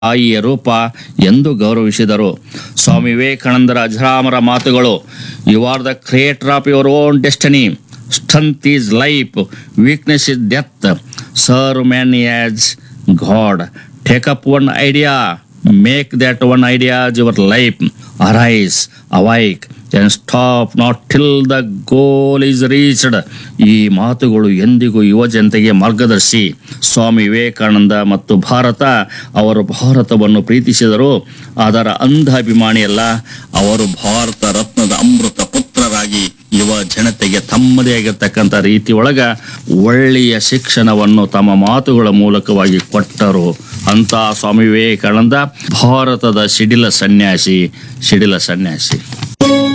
ತಾಯಿಯ ರೂಪ ಎಂದು ಗೌರವಿಸಿದರು ಸ್ವಾಮಿ ವಿವೇಕಾನಂದರ ಅಜರಾಮರ ಮಾತುಗಳು you are the creator of your own destiny strength is life weakness is death serve man as God take up one idea make that one idea your life arise awake and stop not till the goal is reached ಈ ಮಾತುಗಳು ಎಂದಿಗೂ ಯುವ ಜನತೆಗೆ ಮಾರ್ಗದರ್ಶಿ ಸ್ವಾಮಿ ವಿವೇಕಾನಂದ ಮತ್ತು ಭಾರತ ಅವರು ಭಾರತವನ್ನು ಪ್ರೀತಿಸಿದರು ಅದರ ಅಂಧ ಅಭಿಮಾನಿಯಲ್ಲ ಅವರು ಭಾರತ ರತ್ನದ ಅಮೃತ ಪುತ್ರರಾಗಿ ಯುವ ಜನತೆಗೆ ತಮ್ಮದೇ ಆಗಿರ್ತಕ್ಕಂಥ ರೀತಿ ಒಳಗ ಒಳ್ಳೆಯ ಶಿಕ್ಷಣವನ್ನು ತಮ್ಮ ಮಾತುಗಳ ಮೂಲಕವಾಗಿ ಕೊಟ್ಟರು ಅಂತ ಸ್ವಾಮಿ ವಿವೇಕಾನಂದ ಭಾರತದ ಸಿಡಿಲ ಸನ್ಯಾಸಿ ಸಿಡಿಲ ಸನ್ಯಾಸಿ